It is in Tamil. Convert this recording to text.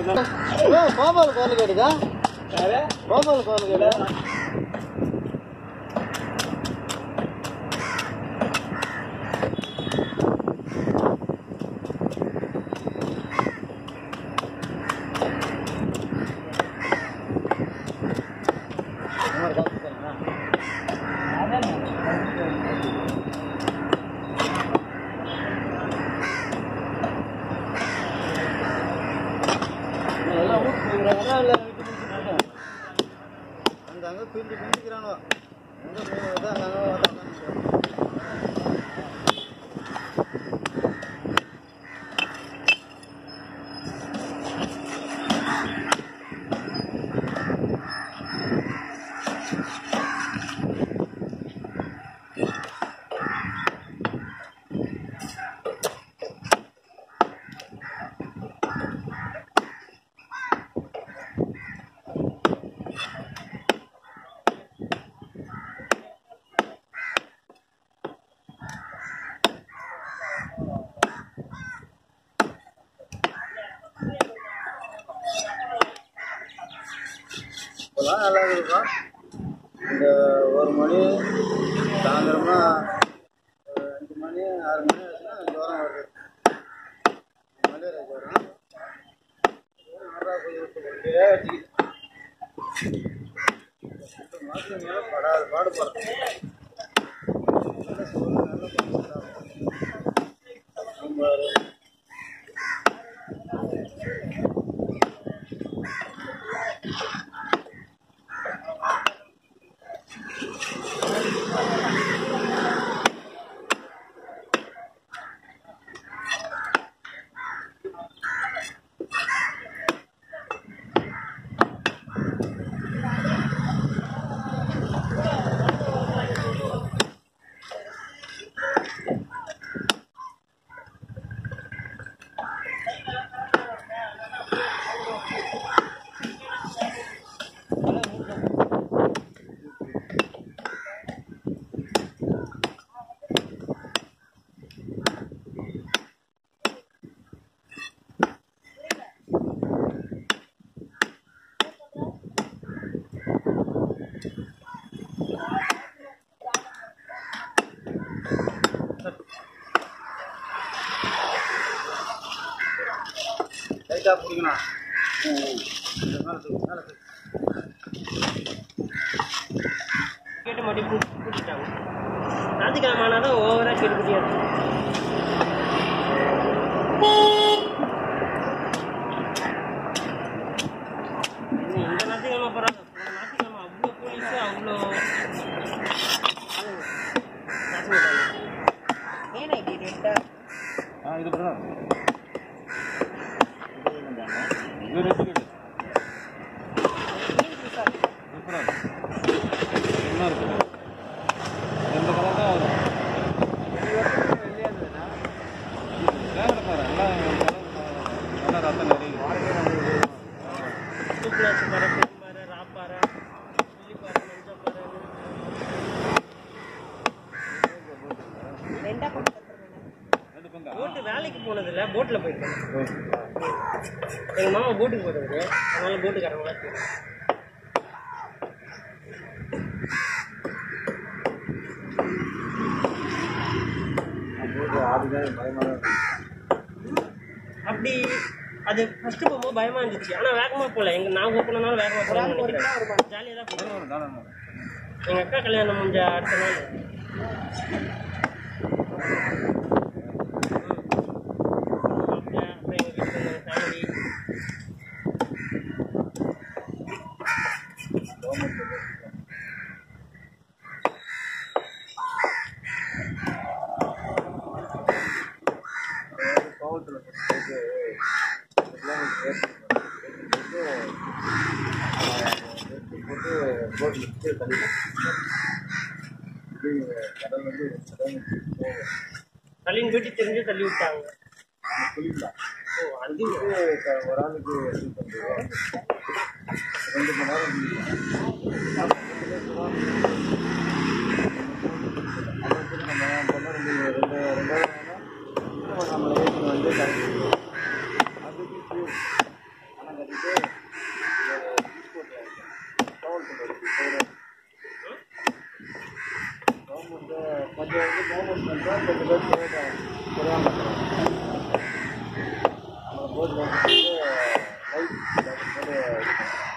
கோபால் கோல் கேடுதா கோபால் கோல் கேடு எல்லாம் வீட்டு போயிருக்காங்களா இல்லை வீட்டு முடிச்சுட்டாங்க அங்கே அங்கே பிரிஞ்சு பிரிஞ்சுக்கிறானோ எங்கே போய் அங்கே அங்கே வந்தாங்க இப்போலாம் நல்லா இருக்கும் இந்த ஒரு மணி சாயந்தரமா ஒரு அஞ்சு மணி ஆறு மணி ஆச்சுன்னா ஜுரம் வருது மலேரியா ஜுரம் நல்லா போய் விட்டு கொண்டே வச்சுக்கிது ரெண்டு மாதம் மேலே படாத பாடுபடுறேன் ரொம்ப லைட்டாக பிடிக்கணும் இந்த மேலே தூக்கு மேலே தூக்கு கேட்டு மட்டும் கூட்டி கூட்டிட்டாங்க ஞாயிற்றுக்கிழமை ஆனாலும் ஓவராக கேட்டு முடியாது இந்த ஞாயிற்றுக்கிழமை பரவாயில்ல போன ஞாயிற்றுக்கிழமை அவ்வளோ போலீஸு அவ்வளோ ஏன்னா இப்படி ரெட்டா ஆ இது பிரதான் இது ரெண்டு கேடு சூப்பராக என்ன இருக்கு ரெண்டு கலர் தான் வரும் வேலை பாரு எல்லாம் நல்லா ரத்தம் நிறைய தூக்குலாச்சு பாறை பெரும்பாறை ராப்பாறை புள்ளிப்பாறை மஞ்சப்பாறை ரெண்டு பங்கா போட்டு வேலைக்கு போனதில்ல போட்டில் போயிருக்கேன் எங்கள் மாமா போட்டுக்கு போகிறது அதனால போட்டுக்காரங்களா தெரியும் அதுதான் பயமாக அப்படி அது ஃபர்ஸ்ட் போகும்போது பயமா இருந்துச்சு ஆனா வேகமா போகல எங்க நான் போனாலும் வேகமா போகலாம்னு நினைக்கிறேன் ஜாலியாக தான் போனோம் வரும் தாராளமாக வரும் எங்க அக்கா கல்யாணம் முடிஞ்ச அடுத்த நாள் மாப்பிள்ளை, அப்புறம் எங்க வீட்டுல ஃபேமிலி கோவத்தில் போட்டு போட்டு போட்டு கீழே தள்ளி இது கடல் வந்து கடல் போகும் தள்ளின்னு போயிட்டு தெரிஞ்சு தள்ளி விட்டாங்க குளிக்கலாம் ஓ அது ஒரு ஆளுக்கு எப்படி பண்ணுறோம் ரெண்டு மணி நேரம் குளிக்கலாம் நம்ம பண்ண ரெண்டு ரெண்டு ரெண்டாயிரம் நம்மளை ஏற்றி வந்து கரெக்ட் அதுக்கு ஆனால் கவர்மெண்ட்டு கொஞ்சம் வந்து கவர்மெண்ட் பண்ணுறோம் கொஞ்சம் பேர் தெரியாம தெரியாமல் நம்ம போட்டு வந்து லைட் போட்டு